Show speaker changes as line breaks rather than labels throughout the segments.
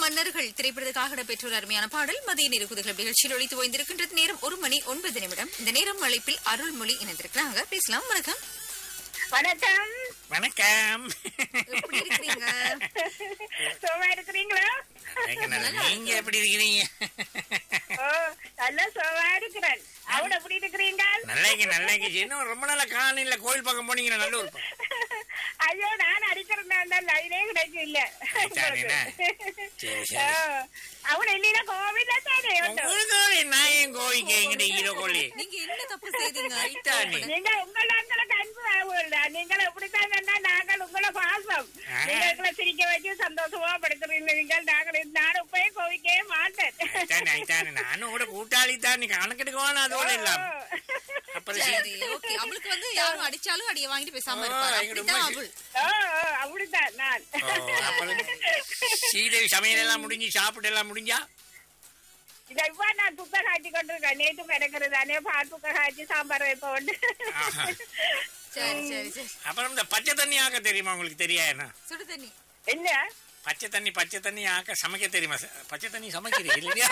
மன்னர்கள் திரைப்படத்துக்காக இடம்பெற்ற ஒரு அருமையான பாடல் மதிய நிறுக்குதுகள் நிகழ்ச்சியில் ஒழித்து ஓய்ந்திருக்கின்றது நேரம் ஒரு மணி ஒன்பது நிமிடம் இந்த நேரம் அழைப்பில் அருள்மொழி இணைந்திருக்கிறாங்க பேசலாம் வணக்கம்
வணக்கம்
வணக்கம்
எப்படி இருக்கிறீங்க
சுகமா இருக்கிறீங்களா
எங்க நல்லா- நீங்க எப்படி இருக்கிறீங்க
ஓ நல்லா சுகமா இருக்கிறேன் அவன் எப்படி இருக்கிறீங்க
நல்லா இங்க நல்லா இங்க இன்னும் ரொம்ப நாளா காலையில கோயில் பக்கம் போனீங்க நல்லூர் பக்கம்.
ஐயோ நான் அடிக்கிறேன் லைனே கிடைக்க இல்ல
அதானே. சரி, சரி.
அவன் இல்லைன்னா கோவில்ல தானே உண்டு.
உங்களுக்கு நான் ஏன் கோவிக்க எங்கிட்ட ஹீரோ கோழி
நீங்க என்ன தப்பு செய்தீங்க
ரைட்டானே.
நீங்க உங்களை உங்களுக்கு அன்பு ஆகும்ல நீங்கள் எப்படித்தான் சொன்னா நாங்கள் உங்களை பாசம்
ஆ.
நீங்க எங்களை சிரிக்க வச்சு சந்தோஷமா படுத்துறீங்க நீங்கள் நாங்கள் நான் போய் கோவிக்கவே மாட்டேன்
ஆயிட்டானே, ஆயிட்டானே. நானும் கூட கூட்டாளி தான் நீ கணக்கெடுக்கவான அதோட இல்லாம அப்புறம் சரி.
சரி ஓகே அவளுக்கு வந்து யாரும் அடிச்சாலும் அடிய வாங்கிட்டு பேசாம
ஓ,
இருப்பாரு
எங்க
அப்படிதான்
உண்மை.
அவள்
ஓ, ஓ, அப்படித்தான் நான்
ஓ, அப்புறம் சீதேவி சமையல் எல்லாம் முடிஞ்சு சாப்பிட்டு எல்லாம் முடிஞ்சா
இதை இப்ப நான் துக்க காய்ச்சி கொண்டிருக்கேன் நேற்று கிடக்குறது தானே பால் துக்க காய்ச்சி சாம்பார் வைப்ப உண்டு
ஆஹா.
சரி சரி சரி
அப்புறம் இந்த பச்சை தண்ணி ஆக்க தெரியுமா உங்களுக்கு தெரியாது
சுடு தண்ணி
என்ன
பச்சை தண்ணி பச்சை தண்ணி ஆக்க சமைக்க தெரியுமா ச- பச்சை தண்ணி சமைக்கிறீங்க இல்லையா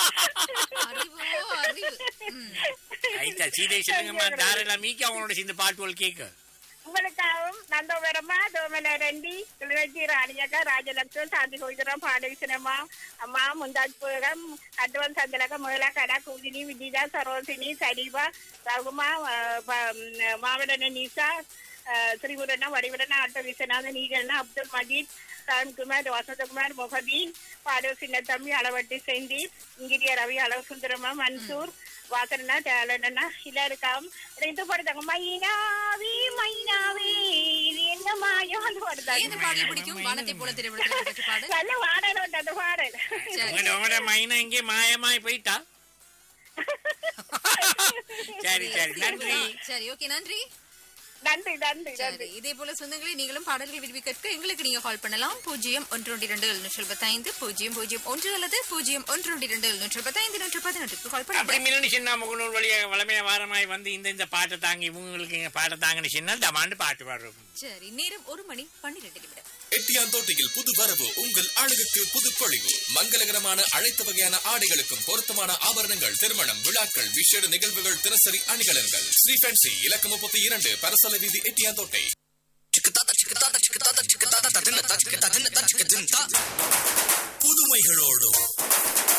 அறிவோ அறிவு ம்.
ஐட்டா சீதை சொல்லுங்கம்மா தாரெல்லாம் மீக்கி அவங்களோட சேர்ந்து பாட்டுவல் கேட்க
உங்களுக்காகவும் நந்தோபரமா தோமல ரெண்டி கிளிநொச்சி ராணியக்கா ராஜலட்சுமி சாந்தி கோயிலம் பாடவிசனம்மா அம்மா முந்தாஜ்புரம் கட்டுவன் சந்தலக மேலா கடா கூதினி விஜிதா சரோசினி சரீபா ரகுமா மாவடன நிசா ஸ்ரீபுரனா வடிவடனா ஆட்ட விஸ்வநாதன் நீகல்னா அப்துல் மஜீத் சரண்குமார் வசந்தகுமார் முகதீன் பாடோ சின்ன தம்பி அளவட்டி செந்தி இங்கிரிய ரவி அளவு சுந்தரமா மன்சூர் வாசனா டேலண்டனா எல்லாருக்காம் ரெண்டு படுத்தாங்க மைனாவே மைனாவே இது என்ன மாயம் அந்த
ஏன்
படுத்தாங்க
இந்த பாடல் பிடிக்கும் வானத்தை போல திரைப்படத்தில் பெற்ற பாடல்
நல்ல பாடல் உண்டு அந்த பாடல்
சரி
உங்களோட உங்களோட மைனா இங்கே மாயமாய் போயிட்டா சரி சரி நன்றி
சரி ஓகே நன்றி
நன்றி நன்றி
சரி
நன்றி
இதே போல சொந்தங்களை நீங்களும் பாடல்கள் விரும்பி கேட்க எங்களுக்கு நீங்க கால் பண்ணலாம் பூஜ்ஜியம் ஒன்று ஒன்று இரண்டு எழுநூற்றி எழுபத்தைந்து பூஜ்ஜியம் பூஜ்ஜியம் ஒன்று அல்லது பூஜ்ஜியம் ஒன்று ஒன்று இரண்டு எழுநூற்றி எழுபத்தைந்து நூற்று பதினெட்டுக்கு கால்
அப்படி
பண்ணுங்க
மின்னணு சின்ன முகநூல் வழியாக வளமைய வாரமாய் வந்து இந்த இந்த பாட்டை தாங்கி இவங்களுக்கு இங்க பாட்டை தாங்கன்னு சொன்னால் தமாண்டு பாட்டு பாடுறோம்
சரி நேரம் ஒரு மணி பன்னிரெண்டு நிமிடம்
எட்டியாந்தோட்டையில் புது வரவு உங்கள் அழகுக்கு புது பொழிவு மங்களகரமான அனைத்து வகையான ஆடைகளுக்கும் பொருத்தமான ஆபரணங்கள் திருமணம் விழாக்கள் விசேட நிகழ்வுகள் தினசரி அணிகலன்கள் ஸ்ரீ ஃபேன்சி இலக்கம் முப்பத்தி இரண்டு பரசல வீதி எட்டியாந்தோட்டை புதுமைகளோடும்